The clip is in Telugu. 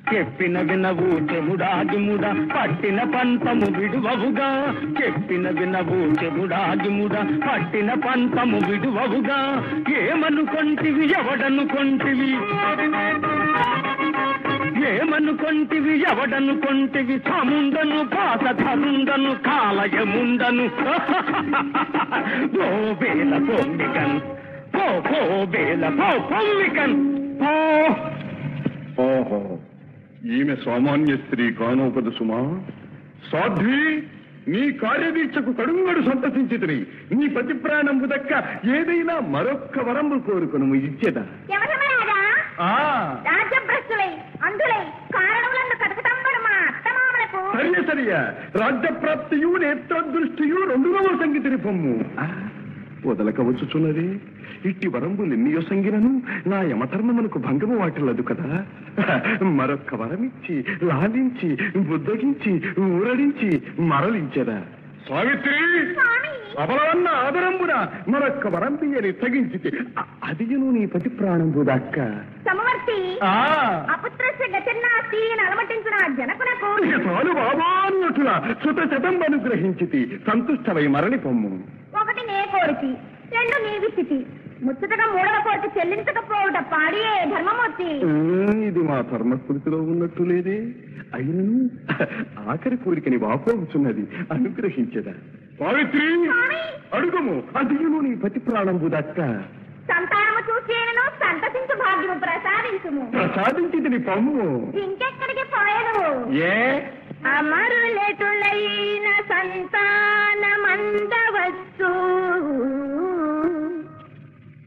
చెప్పిన వినవు చెముడాగిముడ పట్టిన పంతము విడువవుగా చెప్పిన వినవు చెముడాగిముడ పట్టిన పంతము విడువవుగా ఏమనుకొంటివి ఎవడనుకొంటివి ఏమనుకొంటివి ఎవడనుకొంటివి సముండను పాసధరుండను కాలయముండను ఓ వేల పొమ్మికన్ పో పో వేల పో పొమ్మికన్ పో ఓహో ఈమె సామాన్య స్త్రీ కానోపదు సుమా సాధ్వి నీ కార్యదీక్షకు కడుంగడు సంతసించితిని నీ ప్రతి ప్రాణంబు దక్క ఏదైనా మరొక్క వరంబు కోరుకును ఇచ్చేద యమధర్మరాజా ఆ రాజ్యభ్రష్టులై అందులై కారణములను కటకటంబడు మా అత్తమామలకు సరియ సరియ రాజ్యప్రాప్తియు నేత్రదృష్టియు రెండునవ సంగీతిని పొమ్ము వదలకవచ్చుచున్నది ఇట్టి వరంబులు ఎన్నియో సంగినను నా యమధర్మమునకు భంగము వాటిల్లదు కదా మరొక్క వరమిచ్చి లాలించి బుద్ధగించి ఊరడించి మరలించదా సావిత్రి స్వామి అబలవన్న ఆదరంబున మరొక్క వరంబియని తగించితే అ- అదియును నీ పతి ప్రాణంబు దక్క సమవర్తి ఆ అపుత్రస్య గతిర్నాస్తి అని అలమటించిన ఆ జనకునకు చాలు బాబా అన్నట్టుగా సుత శతం అనుగ్రహించితి సంతుష్టమై మరలి పొమ్ము ఒకటి నే కోరితి రెండు నీవిచ్చితి ముచ్చటగా మూడవ కోరిక చెల్లించకపోవుట పాడియే ధర్మమూర్తి ఉమ్, ఇది మా ధర్మస్మృతిలో ఉన్నట్టు లేదే అయినను ఆఖరి కోరికని వాపోవచ్చున్నది అనుగ్రహించదా సావిత్రి స్వామి అడుగుము అదియును నీ పతి ప్రాణంబు దక్క సంతానము చూసేనను సంతసించు భాగ్యము ప్రసాదించుము ప్రసాదించితిని పొమ్ము ఇంకెక్కడికి పోయను ఏ అమరులెటులైన సంతానమందవచ్చు